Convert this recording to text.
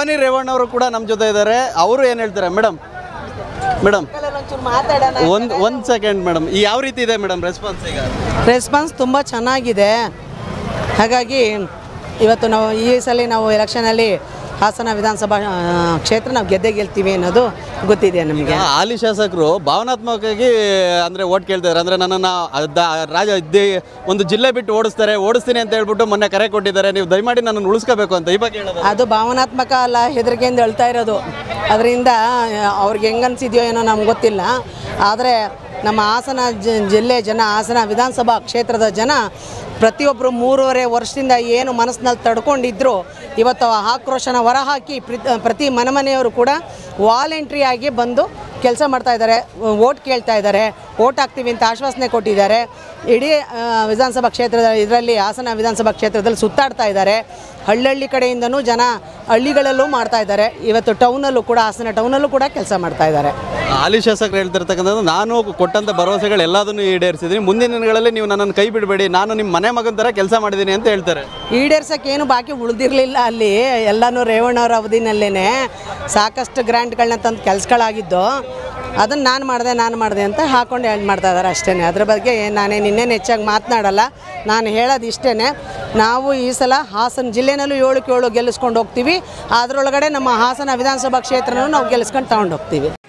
ಭವಾನಿ ರೇವಣ್ಣ ಅವರು ಕೂಡ ನಮ್ಮ ಜೊತೆ ಇದ್ದಾರೆ ಅವರು ಏನು ಹೇಳ್ತಾರೆ ಮೇಡಮ್ ಮೇಡಮ್ ಒಂದು ಒಂದು ಸೆಕೆಂಡ್ ಮೇಡಮ್ ಯಾವ ರೀತಿ ಇದೆ ಮೇಡಮ್ ರೆಸ್ಪಾನ್ಸ್ ಈಗ ರೆಸ್ಪಾನ್ಸ್ ತುಂಬ ಚೆನ್ನಾಗಿದೆ ಹಾಗಾಗಿ ಇವತ್ತು ನಾವು ಈ ಸಲ ನಾವು ಎಲೆಕ್ಷನಲ್ಲಿ ಹಾಸನ ವಿಧಾನಸಭಾ ಆ, ಕ್ಷೇತ್ರ ನಾವು ಗೆದ್ದೇ ಗೆಲ್ತೀವಿ ಅನ್ನೋದು ಗೊತ್ತಿದೆ ನಮಗೆ ಆ, ಹಾಲಿ ಶಾಸಕರು ಭಾವನಾತ್ಮಕವಾಗಿ ಅಂದ್ರೆ ಓಟ್ ಕೇಳ್ತಾರೆ ಅಂದ್ರೆ ನನ್ನನ್ನು ಅದ- ರಾಜ ದೇ- ಒಂದು ಜಿಲ್ಲೆ ಬಿಟ್ಟು ಓಡಿಸ್ತಾರೆ ಓಡಿಸ್ತೀನಿ ಅಂತ ಹೇಳ್ಬಿಟ್ಟು ಮೊನ್ನೆ ಕರೆ ಕೊಟ್ಟಿದ್ದಾರೆ ನೀವು ದಯಮಾಡಿ ನನ್ನನ್ನು ಉಳಿಸ್ಕೋಬೇಕು ಅಂತ ಇವಾಗ ಹೇಳೋದು ಅದು ಭಾವನಾತ್ಮಕ ಅಲ್ಲ ಹೆದರಿಕೆಯಿಂದ ಅಳ್ತಾ ಇರೋದು ಅದರಿಂದ ಅವ್ರಿಗೆ ಹೆಂಗೆ ಅನ್ಸಿದ್ಯೋ ಏನೋ ನಮ್ಗೆ ಗೊತ್ತಿಲ್ಲ ಆದರೆ ನಮ್ಮ ಹಾಸನ ಜ- ಜಿಲ್ಲೆ ಜನ ಹಾಸನ ವಿಧಾನಸಭಾ ಕ್ಷೇತ್ರದ ಜನ ಪ್ರತಿಯೊಬ್ಬರು ಮೂರುವರೆ ವರ್ಷದಿಂದ ಏನು ಮನಸ್ಸಿನಲ್ಲಿ ತಡ್ಕೊಂಡಿದ್ರು ಇವತ್ತು ಆ ಆಕ್ರೋಶನ ಹೊರಹಾಕಿ ಪ್ರಿ- ಪ್ರತಿ ಮನೆಮನೆಯವರು ಕೂಡ ವಾಲಂಟ್ರಿ ಆಗಿ ಬಂದು ಕೆಲಸ ಮಾಡ್ತಾ ಇದ್ದಾರೆ ಓಟ್ ಕೇಳ್ತಾ ಇದ್ದಾರೆ ಓಟ್ ಹಾಕ್ತೀವಿ ಅಂತ ಆಶ್ವಾಸನೆ ಕೊಟ್ಟಿದ್ದಾರೆ ಇಡೀ ಆ, ವಿಧಾನಸಭಾ ಕ್ಷೇತ್ರದ ಇದರಲ್ಲಿ ಹಾಸನ ವಿಧಾನಸಭಾ ಕ್ಷೇತ್ರದಲ್ಲಿ ಸುತ್ತಾಡ್ತಾ ಇದ್ದಾರೆ ಹಳ್ಳಹಳ್ಳಿ ಕಡೆಯಿಂದನೂ ಜನ ಹಳ್ಳಿಗಳಲ್ಲೂ ಮಾಡ್ತಾ ಇದ್ದಾರೆ ಇವತ್ತು ಟೌನಲ್ಲೂ ಕೂಡ ಹಾಸನ ಟೌನಲ್ಲೂ ಕೂಡ ಕೆಲಸ ಮಾಡ್ತಾ ಇದ್ದಾರೆ ಹಾಲಿ ಶಾಸಕರು ಹೇಳ್ತಿರ್ತಕ್ಕಂಥದ್ದು ನಾನು ಕೊಟ್ಟಂಥ ಭರವಸೆಗಳು ಎಲ್ಲದನ್ನು ಈಡೇರಿಸಿದ್ದೀನಿ ಮುಂದಿನ ದಿನಗಳಲ್ಲಿ ನೀವು ನನ್ನನ್ನು ಕೈ ಬಿಡಬೇಡಿ ನಾನು ನಿಮ್ಮ ಮನೆ ಮಗನ ಥರ ಕೆಲಸ ಮಾಡಿದ್ದೀನಿ ಅಂತ ಹೇಳ್ತಾರೆ ಈಡೇರ್ಸೋಕೆ ಏನು ಬಾಕಿ ಉಳಿದಿರಲಿಲ್ಲ ಅಲ್ಲಿ ಎಲ್ಲನೂ ರೇವಣ್ಣವ್ರ ಅವಧಿನಲ್ಲೇ ಸಾಕಷ್ಟು ಗ್ರ್ಯಾಂಟ್ಗಳನ್ನ ತಂದು ಕೆಲಸಗಳಾಗಿದ್ದು ಅದನ್ನು ನಾನು ಮಾಡಿದೆ ನಾನು ಮಾಡಿದೆ ಅಂತ ಹಾಕೊಂಡು ಹೇಳಿ ಮಾಡ್ತಾ ಇದ್ದಾರೆ ಅಷ್ಟೇ ಅದ್ರ ಬಗ್ಗೆ ನಾನೇನು ಇನ್ನೇನು ಹೆಚ್ಚಾಗಿ ಮಾತನಾಡಲ್ಲ ನಾನು ಹೇಳೋದು ಇಷ್ಟೇ ನಾವು ಈ ಸಲ ಹಾಸನ ಜಿಲ್ಲೆನಲ್ಲೂ ಏಳಕ್ಕೆ ಏಳು ಗೆಲ್ಲಿಸ್ಕೊಂಡು ಹೋಗ್ತೀವಿ ಅದರೊಳಗಡೆ ನಮ್ಮ ಹಾಸನ ವಿಧಾನಸಭಾ ಕ್ಷೇತ್ರನೂ ನಾವು ಗೆಲ್ಲಿಸ್ಕೊಂಡು ತಗೊಂಡು ಹೋಗ್ತೀವಿ